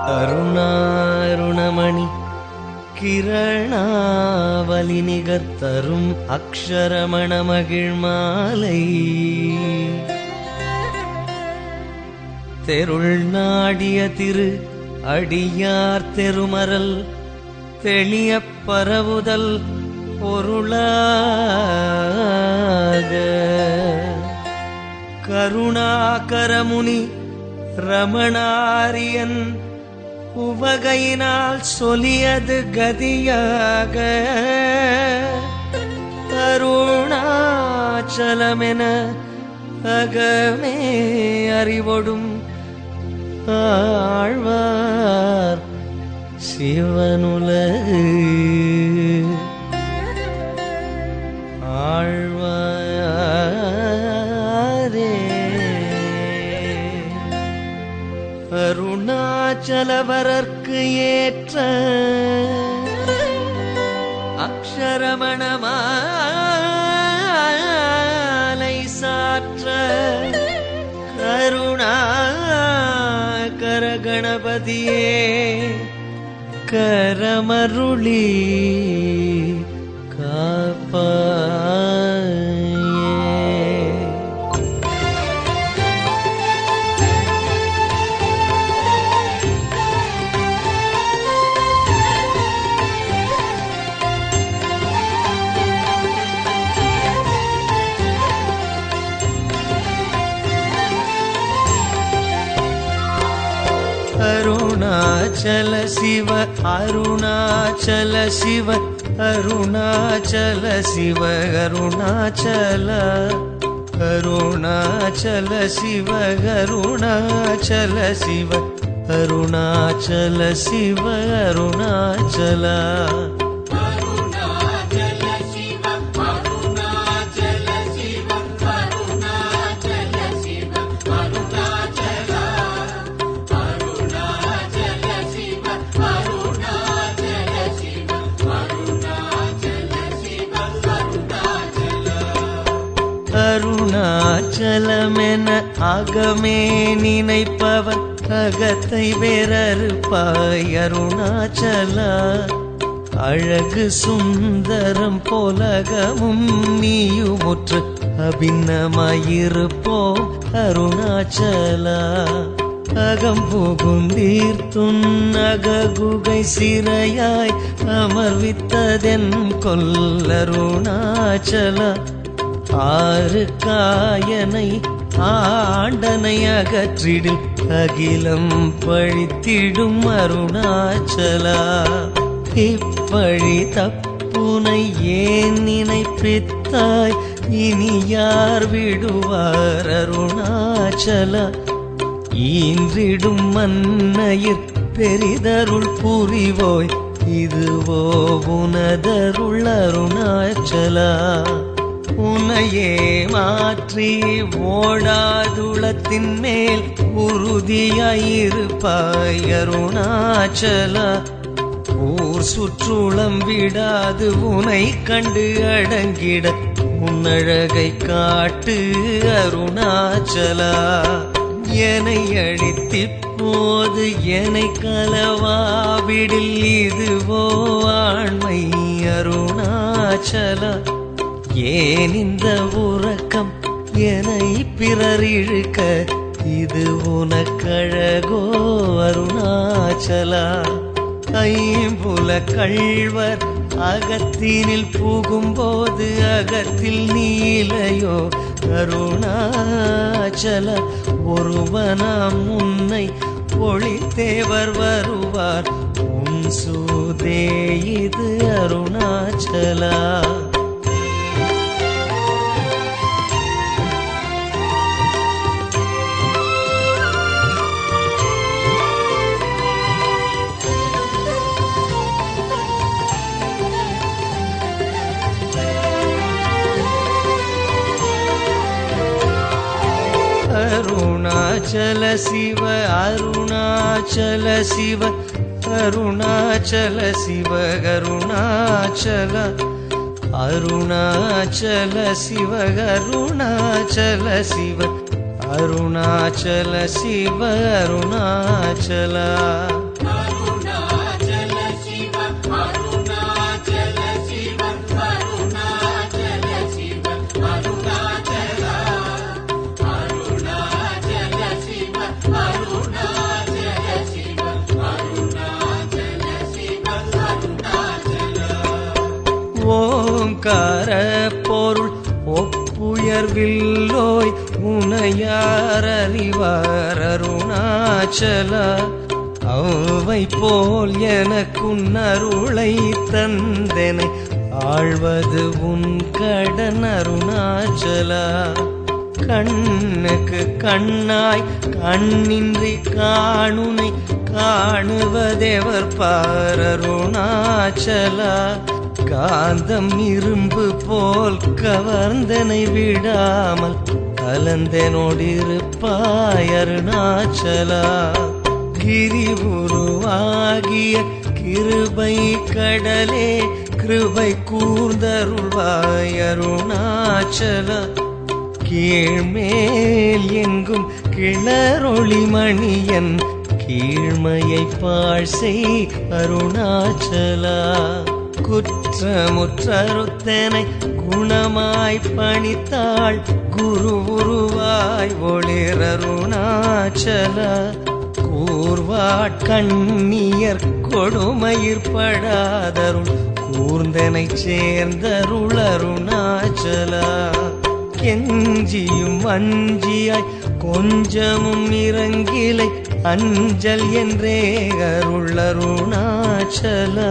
அருணாருணமணி கிரணாவலி நிகர்த்தரும் அக்ஷரமண மகிழ்மாலை தெருள் நாடிய திரு அடியார் தெருமரல் தெளியப் பரவுதல் பொருளாக கருணாகரமுனி ரமணாரியன் உவகையினால் சொல்லியது கதியாக அருணாச்சலமென அகமே அறிவொடும் ஆழ்வார் சிவனுலகு ஆழ்வாரே அருணாச்சலவரர்க்கு ஏற்ற அக்ஷரமணமாலை சாற்ற கருணா கரகணபதியே கரமருளி காப்பாயே அருணாச்சல சிவ அருணாச்சல சிவ அருணாச்சல சிவ அருணாச்சல அருணாச்சல சிவ அருணாச்சல சிவ அருணாச்சல சிவ அருணாச்சல அருணாச்சலமென அகமே நினைப்பவன் அகத்தை வேறறுப்பாய் அருணாச்சலா அழகு சுந்தரம் போலகமும் நீயுமுற்று அபிநமாயிருப்போம் அருணாச்சலா அகம் புகுந்தீர்த்துன் அககுகை சிறையாய் அமர்வித்ததென் கொல்லருணாச்சலா ஆறு காயனை ஆண்டனை அகற்றிடும் அகிலம் பழித்திடும் அருணாச்சலா இப்பழி தப்புனை ஏன் நினைப்பித்தாய் இனி யார் விடுவார் அருணாச்சலா ஈன்றிடும் மன்னையிற் பெரிதருள் புரிவோய் இதுவோ உனதருள் அருணாச்சலா உனையே மாற்றி ஓடாதுளத்தின் மேல் உறுதியாயிருப்பாய் அருணாச்சலா ஊர் சுற்றுளம் விடாது உனை கண்டு அடங்கிட உன்னழகை காட்டு அருணாச்சலா என்னை அழித்திப்போது என்னை கலவாவிடில் இதுவோ ஆண்மை அருணாச்சலா ஏன் இந்த உறக்கம் என்னை பிறர் இழுக்க இது உனக்கழகோ அருணாச்சலா ஐம்புல கள்வர் அகத்தினில் புகும்போது அகத்தில் நீலையோ அருணாச்சல ஒருவனாம் உன்னை ஒளித்தேவர் வருவார் உன் சூதே இது அருணாச்சலா அருணாச்சல சிவ அருணாச்சல சிவ அருணாச்சல சிவ அருணாச்சல அருணாச்சல சிவ அருணாச்சல சிவ அருணாச்சல சிவ அருணாச்சல உயர்வில்லோய் உனையார் அறிவார் அருணாச்சலா அவை போல் எனக்குன் அருளை தந்தனை ஆழ்வது உன் கடன் அருணாச்சலா கண்ணுக்கு கண்ணாய் கண்ணின்றி காணுனை காணுவதேவர் பாரருணாச்சலா காந்தம் இரும்பு போல் கவர்ந்தனை விடாமல் கலந்தனோடிருப்பாய் அருணாச்சலா கிரி உருவாகிய கிருபை கடலே கிருபை கூர்ந்தருள்வாய் அருணாச்சலா கீழ்மேல் எங்கும் கிளரொளி மணியன் கீழ்மையை பாழ்சை அருணாச்சலா குற்றமுற்றருத்தனை குணமாய் பணித்தாள் குரு உருவாய் ஒளிர் அருணாச்சலா கூர்வாட் கண்ணியர் கொடுமயிர்படாதருள் கூர்ந்தனை சேர்ந்தருள் அருணாச்சலா கெஞ்சியும் அஞ்சியாய் கொஞ்சமும் இறங்கிலை அஞ்சல் என்றே அருள் அருணாச்சலா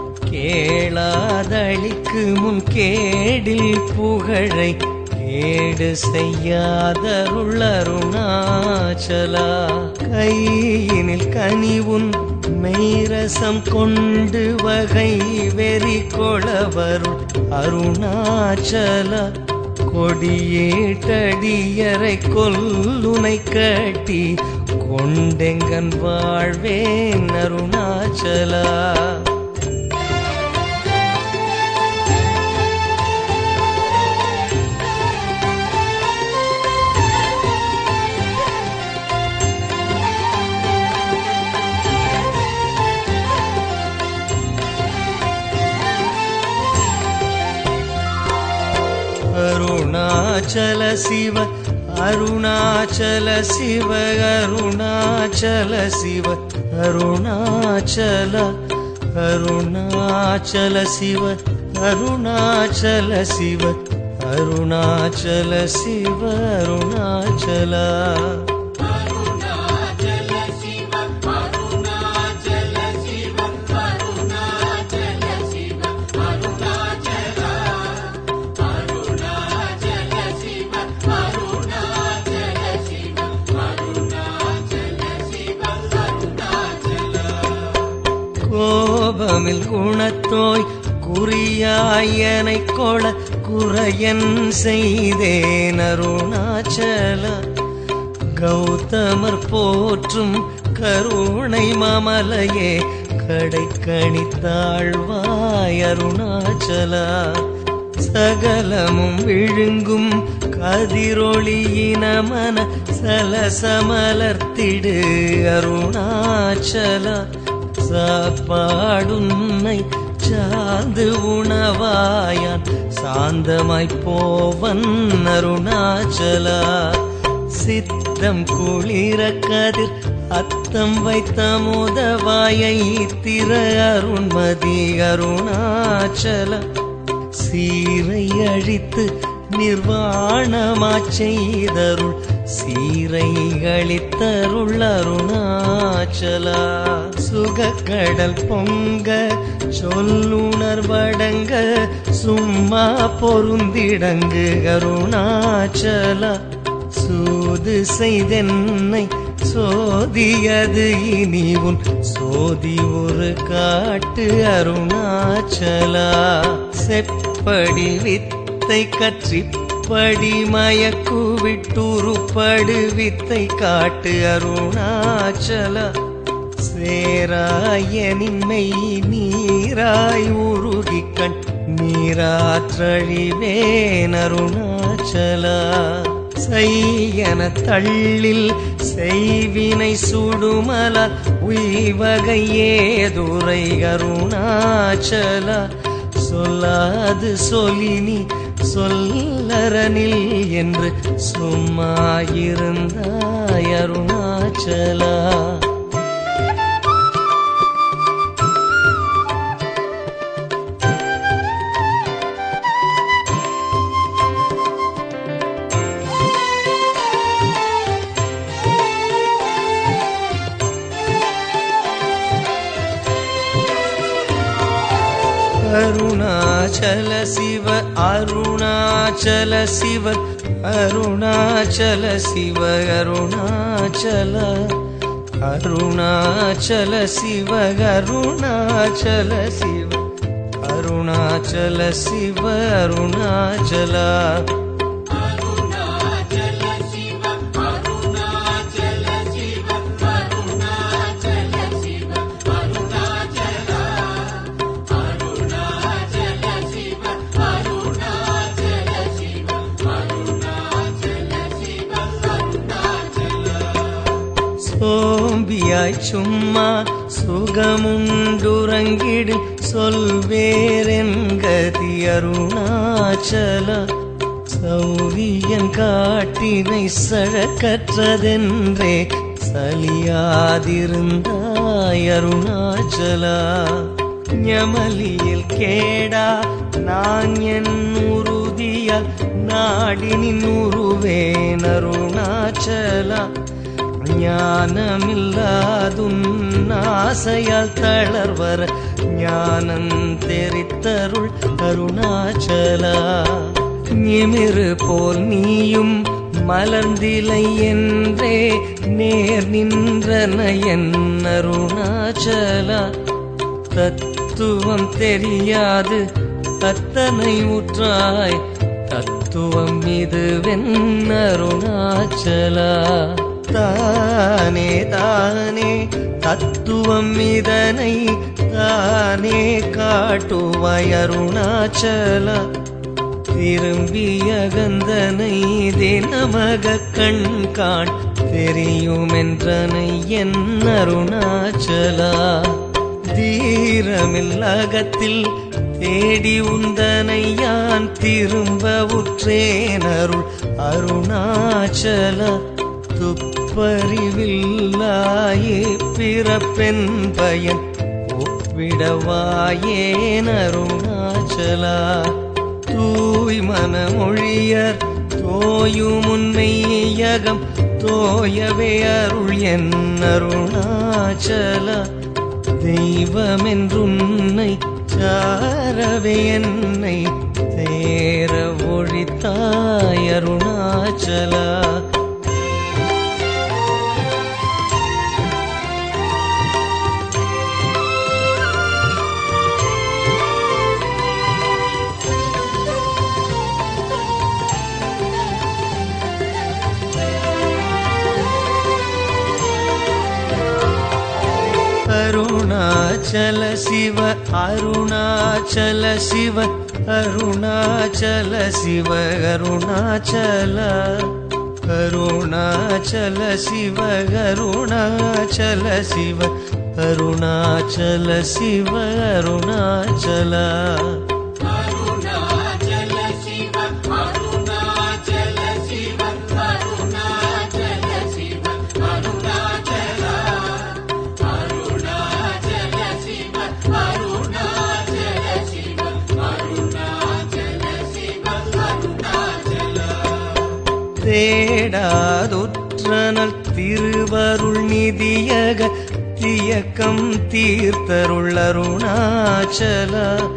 கேளாதளிக்கு முன் கேடில் புகழை கேடு செய்யாதருள் அருணாச்சலா கையினில் கனிவுன் மெய்ரசம் கொண்டு வகை வெறி கொளவருள் அருணாச்சலா கொடியேட்டடியரை கொல்லுனை கட்டி கொண்டெங்கன் வாழ்வேன் அருணாச்சலா அருணாச்சல சிவ அருணாச்சல சிவ அருணாச்சல சிவ அருணாச்சல அருணாச்சல சிவ அருணாச்சல சிவ அருணாச்சல சிவ அருணாச்சலா அருணாச்சல சிவ அருணாச்சல சிவ அருணாச்சல சிவ அருணாச்சல அருணாச்சல சிவ அருணாச்சல சிவ அருணாச்சல சிவ அருணாச்சல கோபமில் குணத்தோய் குறியாயனை கொள குறையன் செய்தேன் அருணாச்சல கௌதமர் போற்றும் கருணை மாமலையே கடை கணித்தாழ்வாய் அருணாச்சலா சகலமும் விழுங்கும் கதிரொளியின மன சலசமலர்த்திடு அருணாச்சலா சாப்பாடுன்னை சார்ந்து உணவாயான் சாந்தமாய் போவன் அருணாச்சலா சித்தம் குளிர கதிர் அத்தம் வைத்த முதவாயை திற அருண்மதி அருணாச்சல சீரை அழித்து நிர்வாணமாச் செய்தருள் சீரை அளித்தருள் அருணாச்சலா சுகக்கடல் பொங்க சொல்லுணர்வடங்க சும்மா பொருந்திடங்கு அருணாச்சலா சூது செய்தென்னை சோதியது இனி உன் சோதி ஒரு காட்டு அருணாச்சலா செப்படி வித்தை கற்றிப்படி மயக்கு விட்டுருப்படு வித்தை காட்டு அருணாச்சலா சேராயனின்மை நீராய் உருகி கண் நீராற்றழிவேன் அருணாச்சலா செய்யன தள்ளில் செய்வினை சுடுமல உய்வகையேதுரை அருணாச்சலா சொல்லாது சொலினி சொல்லரனில் என்று சும்மாயிருந்தாய் அருணாச்சலா அருணாச்சல சிவ அருணாச்சல சிவ அருணாச்சல சிவ அருணாச்சல அருணாச்சல சிவ அருணாச்சல சிவ அருணாச்சல சிவ அருணாச்சலா அருணாச்சல சிவ அருணாச்சல சிவ அருணாச்சல சிவ அருணாச்சல அருணாச்சல சிவ அருணாச்சல சிவ அருணாச்சல சிவ அருணாச்சல சோம்பியாய் சும்மா சுகமுண்டுறங்கிடு சொல்வேரென்கதி அருணாச்சல சௌரியன் காட்டினை சழக்கற்றதென்றே சலியாதிருந்தாய் அருணாச்சலா ஞமலியில் கேடா நான் என் உறுதியால் நாடினின் உருவேன் அருணாச்சலா ஞானமில்லாதுன் ஆசையால் தளர்வர ஞானம் தெரித்தருள் அருணாச்சலா நிமிரு போல் நீயும் மலர்ந்திலை என்றே நேர் நின்றன என் அருணாச்சலா தத்துவம் தெரியாது அத்தனை உற்றாய் தத்துவம் இது அருணாச்சலா தானே தானே தத்துவம் இதனை தானே காட்டுவாய் அருணாச்சலா திரும்பிய கந்தனை தினமக கண் காண் தெரியுமென்றனை என் அருணாச்சலா தீரமில்லகத்தில் தேடி உந்தனை யான் திரும்ப உற்றேனருள் அருணாச்சல துப்பறிவில்லாயே பிறப்பென் பயன் ஒப்பிடவாயேன் அருணாச்சலா தூய் மனமொழியர் தோயும் உண்மையகம் தோயவே அருள் என் அருணாச்சலா தெய்வமென்றுன்னை சாரவே என்னை தேர ஒழித்தாய் அருணாச்சலா அருணாச்சல சிவ அருணாச்சல சிவ அருணாச்சல சிவ அருணாச்சல அருணாச்சல சிவ அருணாச்சல சிவ அருணாச்சல சிவ அருணாச்சல அருணாச்சல சிவ அருணாச்சல சிவ அருணாச்சல சிவ அருணாச்சல அருணாச்சல சிவ அருணாச்சல சிவ அருணாச்சல சிவ அருணாச்சல தேடாதுற்றனல் திருவருள் நிதியக தியக்கம் தீர்த்தருள் அருணாச்சல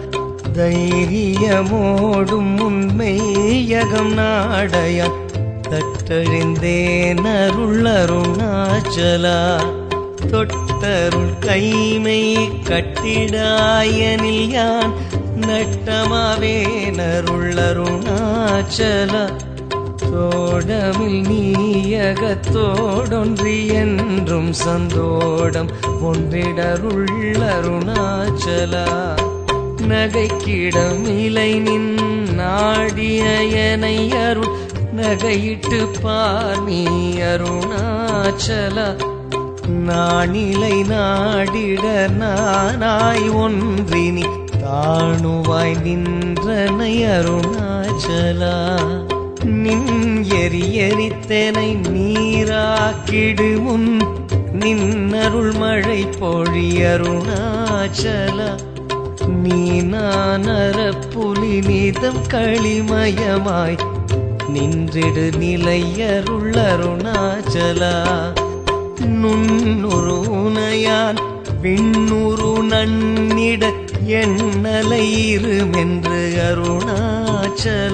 தைரியமோடும் உண்மையகம் நாடைய தட்டழிந்தேன் அருள் அருணாச்சலா தொட்டருள் கைமை கட்டிடாயனில் யான் நட்டமாவேன் அருள் அருணாச்சலா தோடமில் நீயகத்தோடொன்றி என்றும் சந்தோடம் ஒன்றிடருள் அருணாச்சலா நகைக்கிடம் இலை நின் நாடியனை அருள் நகையிட்டு பார் நீ அருணாச்சலா நானிலை நாடிட நானாய் ஒன்றினி தாணுவாய் நின்றனை அருணாச்சலா நின் எரி எரித்தனை நீராக்கிடு முன் நின்னருள் மழை பொழி அருணாச்சலா நீ நானர புலி நீதம் களிமயமாய் நின்றிடு நிலையருள் அருணாச்சலா நுண்ணுரு உனையான் விண்ணுரு நன்னிட எண்ணலை இருமென்று அருணாச்சல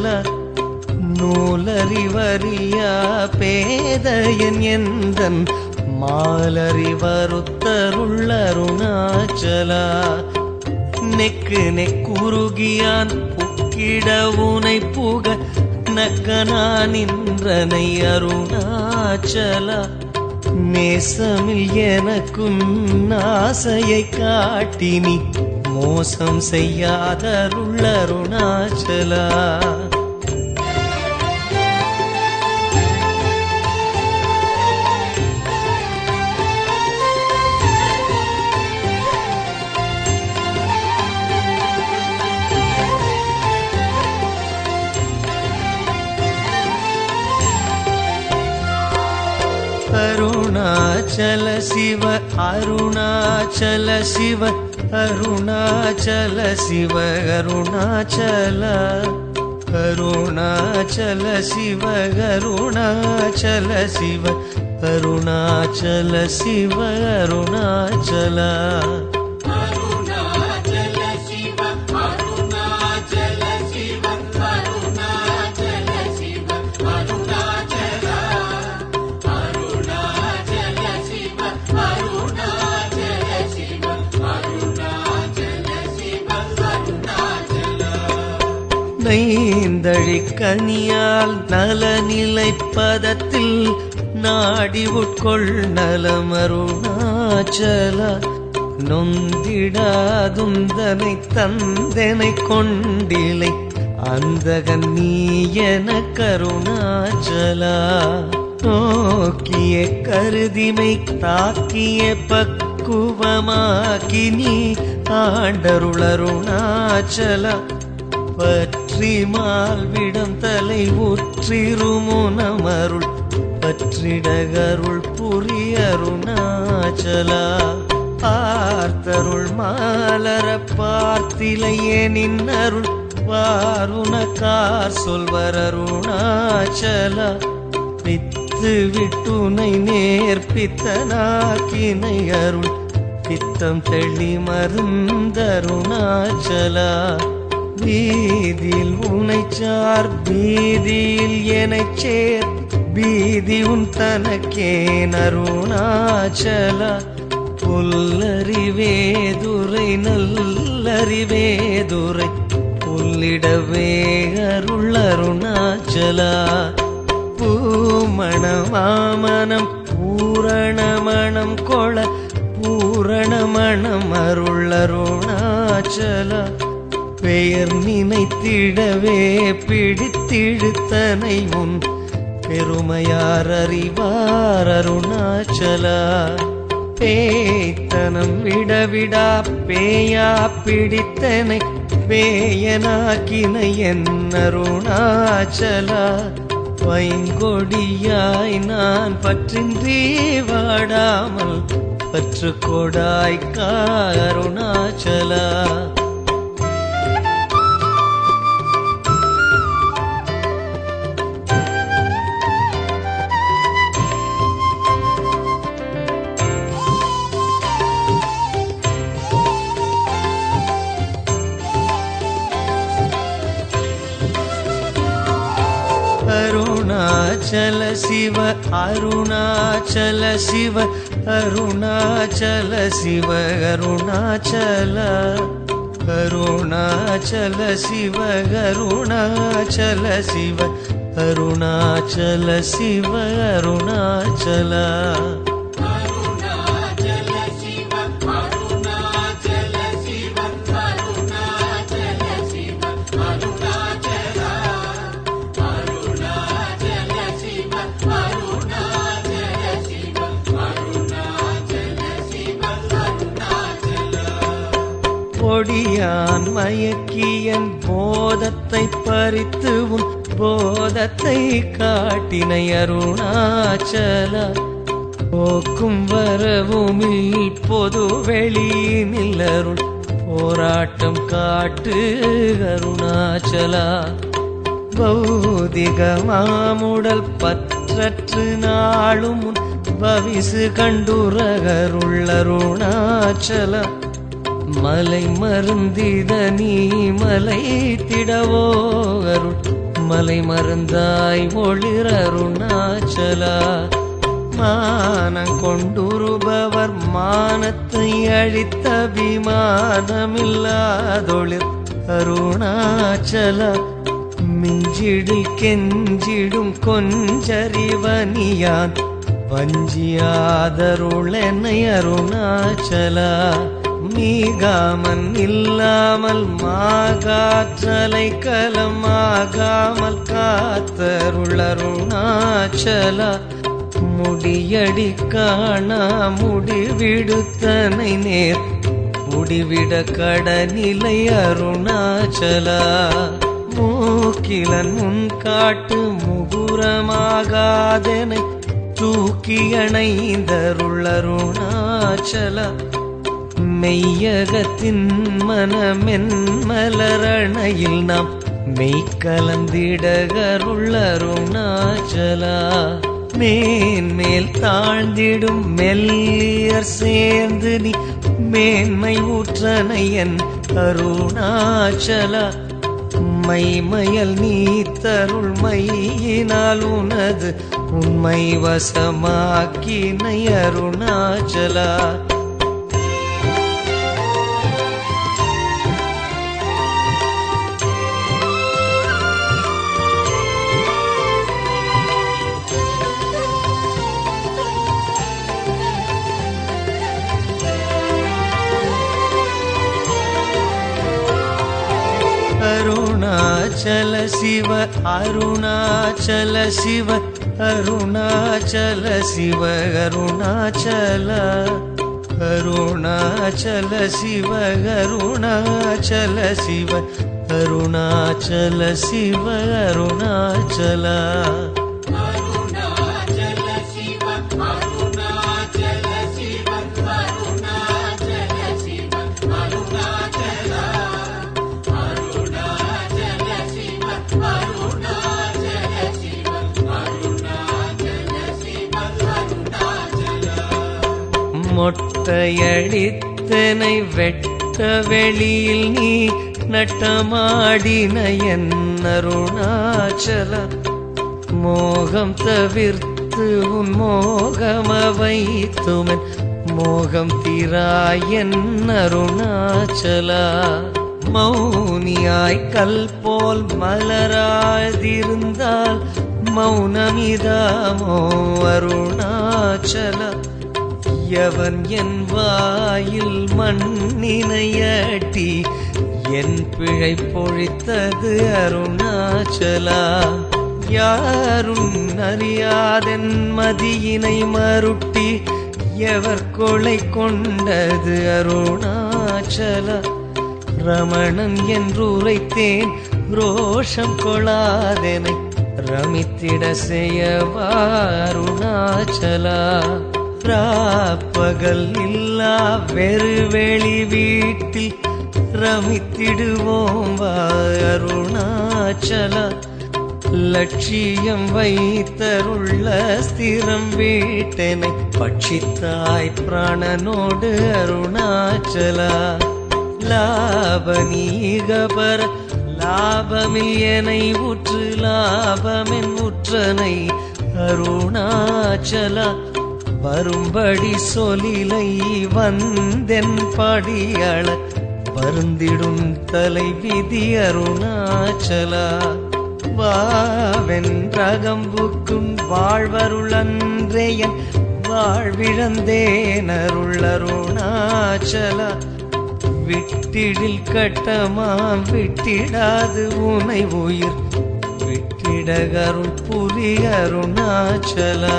நூலறிவறியா பேதையன் எந்தன் மாலறிவருத்தருள் அருணாச்சலா நெக்கு நெக்குருகியான் புக்கிட உனை புக நக்கனா நின்றனை அருணாச்சலா நேசமில் எனக்கும் ஆசையை காட்டினி மோசம் செய்யாதருள் அருணாச்சலா அருணாச்சல சிவ அருணாச்சல சிவ அருணாச்சல சிவ அருணாச்சல அருணாச்சல சிவ அருணாச்சல சிவ அருணாச்சல சிவ அருணாச்சல அருணாச்சல சிவ அருணாச்சல சிவ அருணாச்சல சிவ அருணாச்சல அருணாச்சல சிவ அருணாச்சல சிவ அருணாச்சல சிவ அருணாச்சல நைந்தழி கனியால் நலநிலை பதத்தில் நாடி உட்கொள் நலம் அருணாச்சல நொந்திடாதுந்தனை தந்தனை கொண்டிலை அந்தகன் நீ என கருணாச்சலா நோக்கிய கருதிமை தாக்கிய பக்குவமாக்கி நீ ஆண்டருளருணாச்சலா பற்றி மால்விடம் தலை உற்றிருமுனமருள் பற்றிடகருள் புரியருணாச்சலா பார்த்தருள் மாலர பார்த்திலையே நின்னருள் வாருணக்கார் சொல்வர் அருணாச்சலா பித்து விட்டுனை நேர்ப்பித்தனாக்கினை அருள் பித்தம் தெளி மருந்தருணாச்சலா வீதியில் உனை சார் பீதியில் எனச் சேர் பீதி உன் தனக்கே அருணாச்சலா புல்லறிவேதுரை நல்லறிவேதுரை புல்லிடவே அருள் அருணாச்சலா பூமணமாமனம் பூரணமணம் கொள பூரணமணம் அருள் அருணாச்சலா பெயர் நினைத்திடவே பிடித்திழுத்தனை உன் பெருமையார் அறிவார் அருணாச்சலா பேய்த்தனம் விடவிடா பேயா பிடித்தனை பேயனாக்கினை என் அருணாச்சலா வைங்கொடியாய் நான் பற்றின்றி வாடாமல் பற்று கொடாய் அருணாச்சலா அருணாச்சல சிவ அருணாச்சல சிவ அருணாச்சல சிவ அருணாச்சல அருணாச்சல சிவ அருணாச்சல சிவ அருணாச்சல சிவ அருணாச்சல அருணாச்சல சிவ அருணாச்சல சிவ அருணாச்சல சிவ அருணாச்சல அருணாச்சல சிவ அருணாச்சல சிவ அருணாச்சல சிவ அருணாச்சல பொடியான் மயக்கியன் போதத்தை பறித்து உன் போதத்தை காட்டினை அருணாச்சல போக்கும் வரவுமில் பொது வெளியினில் அருள் போராட்டம் காட்டு அருணாச்சலா பௌதிக மாமுடல் பற்றற்று நாளும் உன் பவிசு கண்டுரகருள் அருணாச்சல மலை மருந்தித நீ மலை திடவோ அருள் மலை மருந்தாய் ஒளிர் அருணாச்சலா மானம் கொண்டுருபவர் மானத்தை அழித்த விமானமில்லாதொளிர் அருணாச்சலா மிஞ்சிடில் கெஞ்சிடும் கொஞ்சறிவனியான் வஞ்சியாதருளென்னை அருணாச்சலா மீகாமன் இல்லாமல் மாகாற்றலை கலமாகாமல் காத்தருளருணாச்சலா முடியடி காணா முடிவிடுத்தனை நேர் முடிவிட கடநிலை அருணாச்சலா மூக்கிலன் முன் காட்டு முகுரமாகாதனை தூக்கி அணைந்தருளருணாச்சலா மெய்யகத்தின் மனமென் மலரணையில் நாம் மெய்க்கலந்திடகருளருணாச்சலா மேன்மேல் தாழ்ந்திடும் மெல்லியர் சேர்ந்து நீ மேன்மை ஊற்றனையன் அருணாச்சலா மைமயல் நீ தருள் மையினால் உனது உண்மை வசமாக்கினை அருணாச்சலா அருணாச்சல சிவ அருணாச்சல சிவ அருணாச்சல சிவ அருணாச்சல அருணாச்சல சிவ அருணாச்சல சிவ அருணாச்சல சிவ அருணாச்சலா அருணாச்சல சிவ அருணாச்சல சிவ அருணாச்சல சிவ அருணாச்சல அருணாச்சல சிவ அருணாச்சல சிவ அருணாச்சல சிவ அருணாச்சல மொட்டையடித்தனை வெட்ட வெளியில் நீ நட்டமாடின என் அருணாச்சல மோகம் தவிர்த்து உன் மோகம வைத்துமன் மோகம் தீராயன் அருணாச்சலா மௌனியாய் கல் போல் மலராதிருந்தால் மௌனமிதாமோ அருணாச்சலா எவன் என் வாயில் மண்ணினையட்டி என் பிழை பொழித்தது அருணாச்சலா யாரும் அறியாதென் மதியினை மருட்டி எவர் கொலை கொண்டது அருணாச்சலா ரமணன் என்று உரைத்தேன் ரோஷம் கொளாதெனை ரமித்திட செய்யவா அருணாச்சலா ராப்பகல் இல்லா வெறுவெளி வீட்டில் ரமித்திடுவோம் வா அருணாச்சலா லட்சியம் வைத்தருள்ள ஸ்திரம் வீட்டனை பட்சித்தாய் பிராணனோடு அருணாச்சலா லாபநீகபர லாபமில்யனை உற்று லாபமென் உற்றனை அருணாச்சலா வரும்படி சொலிலை வந்தென் படியள வருந்திடும் தலை விதி அருணாச்சலா வாவென்றகம்புக்கும் வாழ்வருளன்றேயன் வாழ்விழந்தேன் அருள் அருணாச்சலா விட்டிடில் கட்டமாம் விட்டிடாது உனை உயிர் விட்டிடகருள் புரி அருணாச்சலா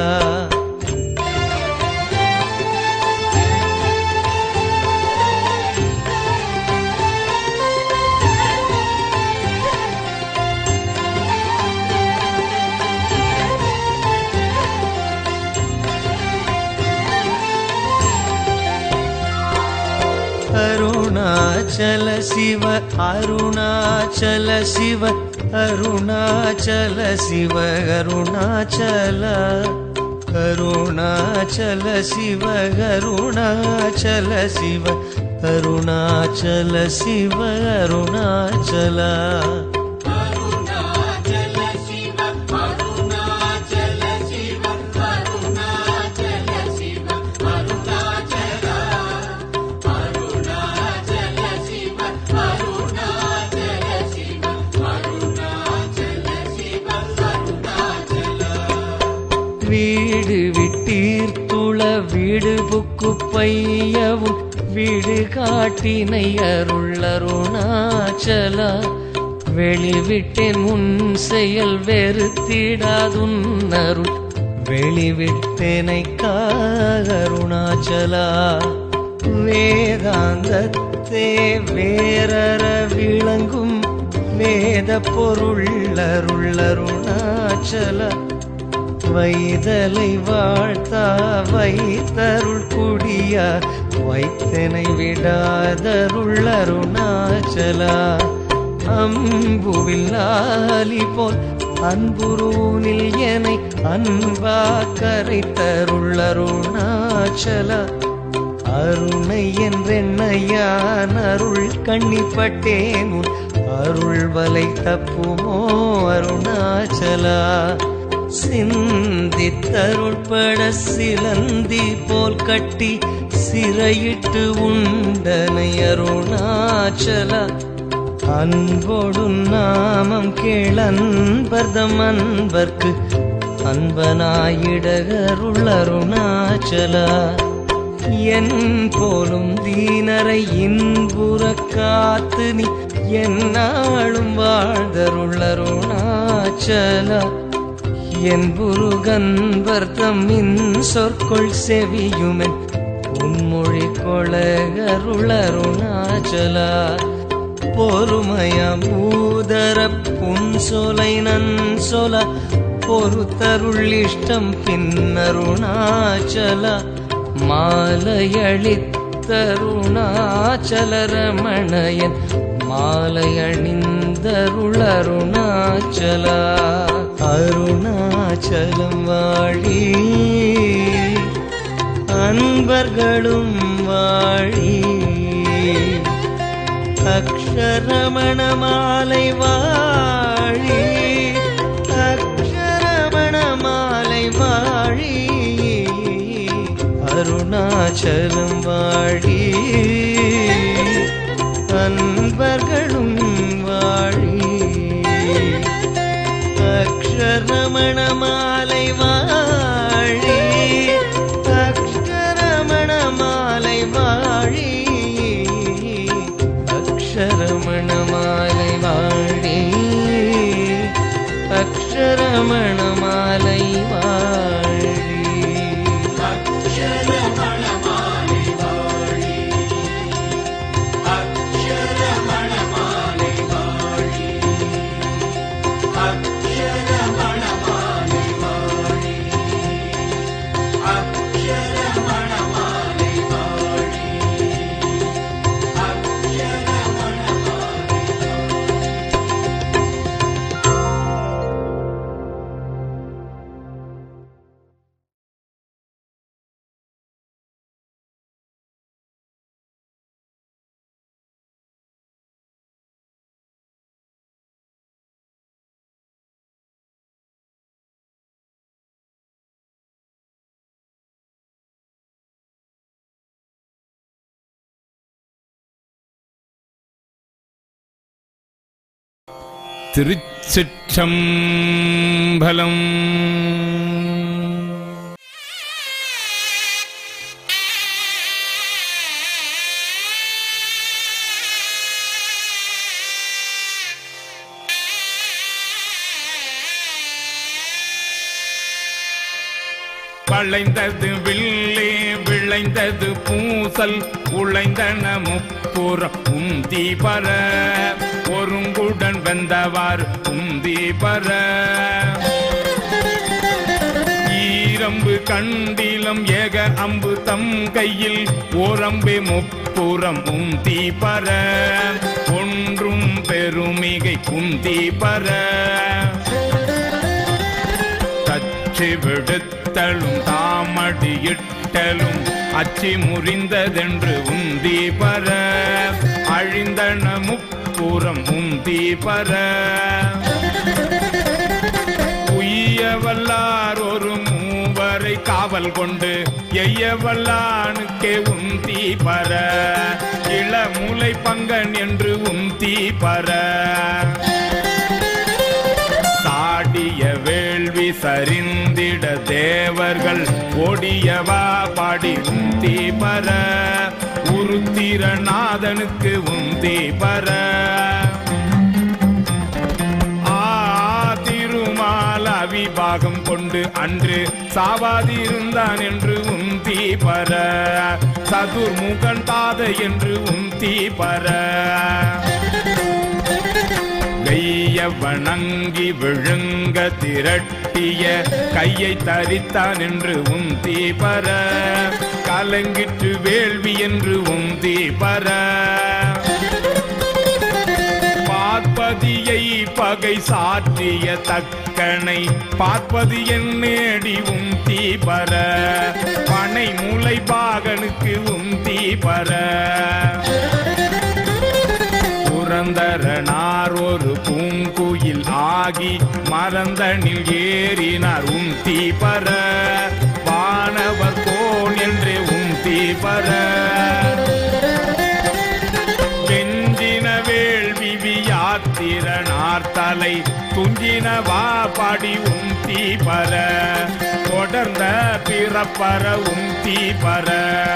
அருணாச்சல சிவ அருணாச்சல சிவ அருணாச்சல சிவ அருணாச்சல அருணாச்சல சிவ அருணாச்சல சிவ அருணாச்சல சிவ அருணாச்சல அருணாச்சல சிவ அருணாச்சல சிவ அருணாச்சல சிவ அருணாச்சல அருணாச்சல சிவ அருணாச்சல சிவ அருணாச்சல சிவ அருணாச்சல வீடு விட்டீர்த்துள வீடு புக்கு பையவும் வீடு காட்டினை அருள் அருணாச்சல வெளிவிட்டேன் உன் செயல் வெறுத்திடாதுன் அருள் வெளிவிட்டேனை அருணாச்சலா வேதாந்தத்தே வேறற விளங்கும் வேத பொருள் அருள் அருணாச்சல வைதலை வாழ்த்தா வைத்தருள் குடிய வைத்தனை விடாதருள் அருணாச்சலா அம்புவில் ஆலி போல் அன்புருனில் எனை அன்பா கரைத்தருள் அருணாச்சலா அருணை என்றெண்ணையான் அருள் கண்ணிப்பட்டேன் உன் அருள் வலை தப்புமோ அருணாச்சலா சிந்தித்தருள்பட சிலந்தி போல் கட்டி சிறையிட்டு உண்டனை அருணாச்சலா அன்போடு நாமம் கேளன்பர்தம் அன்பர்க்கு அன்பனாயிடகருள் அருணாச்சலா என் போலும் தீனரை இன்புற காத்து நீ என்னாலும் வாழ்தருள் அருணாச்சலா என் புருகன்பர் தம்மின் சொற்கொள் செவியுமென் உன்மொழி கொளகருள் அருணாச்சலா பொறுமயம் ஊதர புன்சொலை நன் சொல பொறுத்தருள் இஷ்டம் பின்னருணாச்சல மாலையளித்தருணாச்சலரமணயன் மாலை அணிந்தருள் அருணாச்சலா அருணாச்சலம் வாழி அன்பர்களும் வாழி அக்ஷரமண மாலை வாழி அக்ஷரமண மாலை வாழி அருணாச்சலம் வாழி அன்பர்களும் வாழி அக்ஷரமண மாலை வாழி அக்ஷரமண மாலை வாழி அக்ஷரமண மாலை வாழி அக்ஷரமண மாலை வாழி அக்ஷரமணமாலை வாழி அக்ஷரமணமாலை வாழி அக்ஷரமணமாலை வாழி அக்ஷரமணமாலை வாழி அக்ஷரமணமாலை திருச்சிற்றம்பலம் வளைந்தது வில்லே விளைந்தது பூசல் உழைந்தன முப்புறம் உந்தி பர ஒருங்குடன் வெந்தவாறு உந்தி பர ஈரம்பு கண்டிலம் ஏக அம்பு தம் கையில் ஓரம்பே முப்புறம் உந்தி பர ஒன்றும் பெருமிகை குந்தி பர தச்சு விடுத்த தொட்டலும் தாமடி இட்டலும் அச்சி முறிந்ததென்று உந்தி பர அழிந்தன முப்புறம் உந்தி பர உய்ய வல்லார் ஒரு மூவரை காவல் கொண்டு எய்ய வல்லானுக்கே உந்தி பர இளமுலை பங்கன் என்று உந்தி பர சாடிய வேள்வி சரிந்திட தேவர்கள் ஓடியவா பாடி உந்தி பர உருத்திரநாதனுக்கு உந்தி பர ஆ திருமால் அவிபாகம் கொண்டு அன்று சாவாதிருந்தான் என்று உந்தி பர சதுர்முகன் தாதை என்று உந்தி பர வெய்ய வணங்கி விழுங்க திரட்டிய கையை தரித்தான் என்று உந்தி பர கலங்கிற்று வேள்வி என்று உந்தி பர பார்ப்பதியை பகை சாற்றிய தக்கனை பார்ப்பது என் நேடி உந்தி பர பனை மூளை பாகனுக்கு உந்தி பர புரந்தரனார் ஒரு பூங்குயில் ஆகி மறந்தனில் ஏறினார் உந்தி பர வானவர் கோன் என்று உந்தி பர கெஞ்சின வேள்வி வியாத்திரனார் தலை துஞ்சினவா பாடி உந்தி பர தொடர்ந்த பிறப்பற உந்தி பர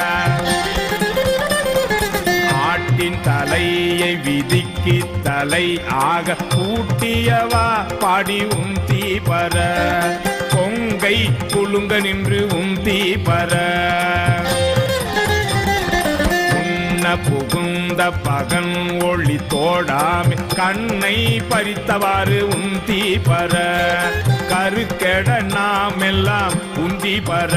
ஆட்டின் தலையை விதிக்கு தலை ஆக கூட்டியவா பாடி உந்தி பர கொங்கை குலுங்க நின்று உந்தி பர உண்ண புகுந்த பகன் ஒளி தோடாமி கண்ணை பறித்தவாறு உந்தி பர கருக்கெட நாம் எல்லாம் உந்தி பர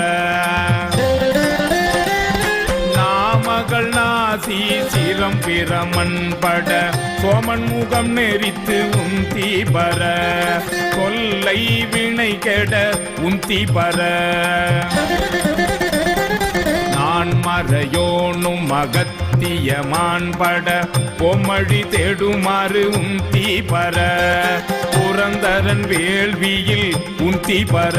நாமகள் நாசி சிரம் பிரமன் பட சோமன் முகம் நெறித்து உந்தி பர கொல்லை வினை கெட உந்தி பர நான் மறையோனும் மகத்தியமான் பட பொம்மழி தேடுமாறு உந்தி பர புரந்தரன் வேள்வியில் உந்தி பர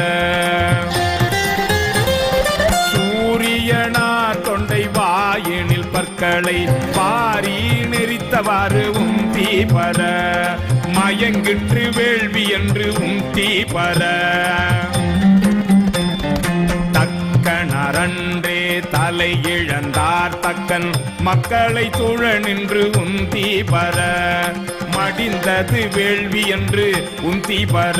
சூரியனார் தொண்டை வாயினில் பற்களை பாரி நெறித்தவாறு உந்தி பர மயங்கிற்று வேள்வி என்று உந்தி பர தக்கணரன்றே தலை இழந்தார் தக்கன் மக்களை துழ நின்று உந்தி பர மடிந்தது வேள்வி என்று உந்தி பர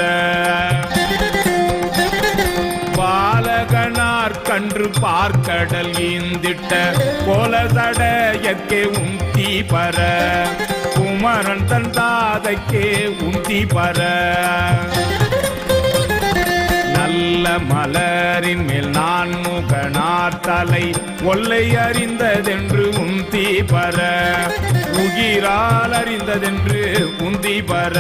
பாலகனார் கன்று பார்க்கடல் ஈந்திட்ட கோலதடையக்கே உந்தி பர குமரன் தன் தாதைக்கே உந்தி பர நல்ல மலரின் மேல் நான் முகனார் தலை ஒல்லை அறிந்ததென்று உந்தி பர உகிரால் அறிந்ததென்று உந்தி பர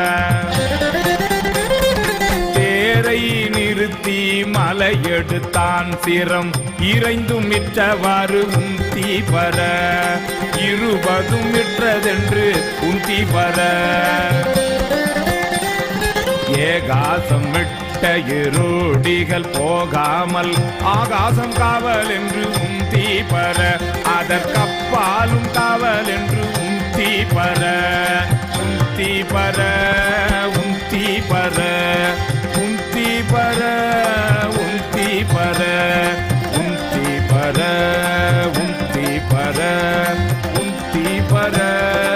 தேரை நிறுத்தி மலை எடுத்தான் சிரம் இறைந்தும் மிற்றவாறு உந்தி பர இருபதும் மிற்றதென்று உந்தி பர ஏகாசம் விட்ட இருடிகள் போகாமல் ஆகாசம் காவல் என்று உந்தி பர அதற்கப்பாலும் காவல் என்று உந்தி பர உந்தி பர உந்தி பர உந்தி பர உந்தி பர உந்தி பர உந்தி பர உந்தி பர